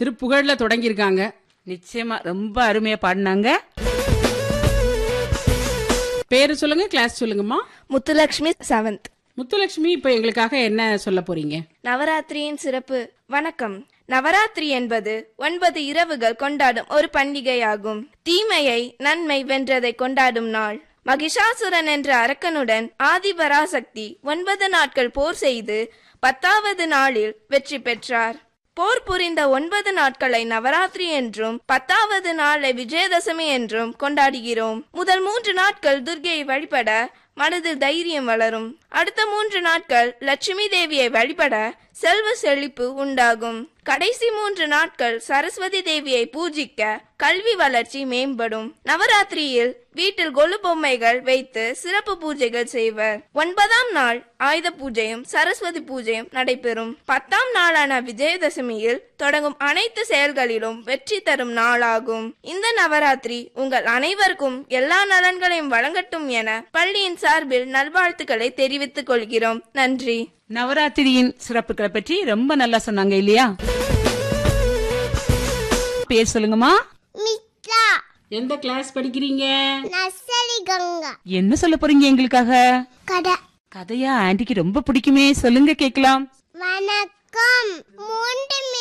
திருப்புகழ்ல தொடங்கியிருக்காங்க நிச்சயமா ரொம்ப அருமையா பாடினாங்க பேரு சொல்லுங்க கிளாஸ் சொல்லுங்கம்மா முத்துலக்ஷ்மி செவன்த் முத்துலட்சுமி இப்ப எங்களுக்காக என்ன சொல்ல போறீங்க நவராத்திரியின் சிறப்பு வணக்கம் நவராத்திரி என்பது ஒன்பது இரவுகள் கொண்டாடும் ஒரு பண்டிகையாகும் தீமையை நன்மை வென்றதை கொண்டாடும் நாள் மகிஷாசுரன் என்ற அரக்கனுடன் ஆதிபராசக்தி ஒன்பது நாட்கள் போர் செய்து பத்தாவது நாளில் வெற்றி பெற்றார் போர் புரிந்த ஒன்பது நாட்களை நவராத்திரி என்றும் பத்தாவது நாளை விஜயதசமி என்றும் கொண்டாடுகிறோம் முதல் மூன்று நாட்கள் துர்க்கையை வழிபட மனதில் தைரியம் வளரும் அடுத்த மூன்று நாட்கள் லட்சுமி தேவியை வழிபட செல்வ செழிப்பு உண்டாகும் கடைசி மூன்று நாட்கள் சரஸ்வதி தேவியை பூஜிக்க கல்வி வளர்ச்சி மேம்படும் நவராத்திரியில் வீட்டில் கொலு பொம்மைகள் வைத்து சிறப்பு பூஜைகள் செய்வர் ஒன்பதாம் நாள் ஆயுத பூஜையும் சரஸ்வதி பூஜையும் நடைபெறும் பத்தாம் நாளான விஜயதசமியில் தொடங்கும் அனைத்து செயல்களிலும் வெற்றி தரும் நாளாகும் இந்த நவராத்திரி உங்கள் அனைவருக்கும் எல்லா நலன்களையும் வழங்கட்டும் என பள்ளியின் சார்பில் நல்வாழ்த்துக்களை தெரிவித்துக் கொள்கிறோம் நன்றி நவராத்திரியின் சிறப்புகளை பற்றி ரொம்ப நல்லா சொன்னாங்க இல்லையா பேர் சொல்லுங்கம்மா மித்ரா எந்த கிளாஸ் படிக்கிறீங்க நர்சரி கங்கா என்ன சொல்ல போறீங்க எங்களுக்காக கடை கதையா ஆன்ட்டிக்கு ரொம்ப பிடிக்குமே சொல்லுங்க கேக்கலாம் வணக்கம் மூன்று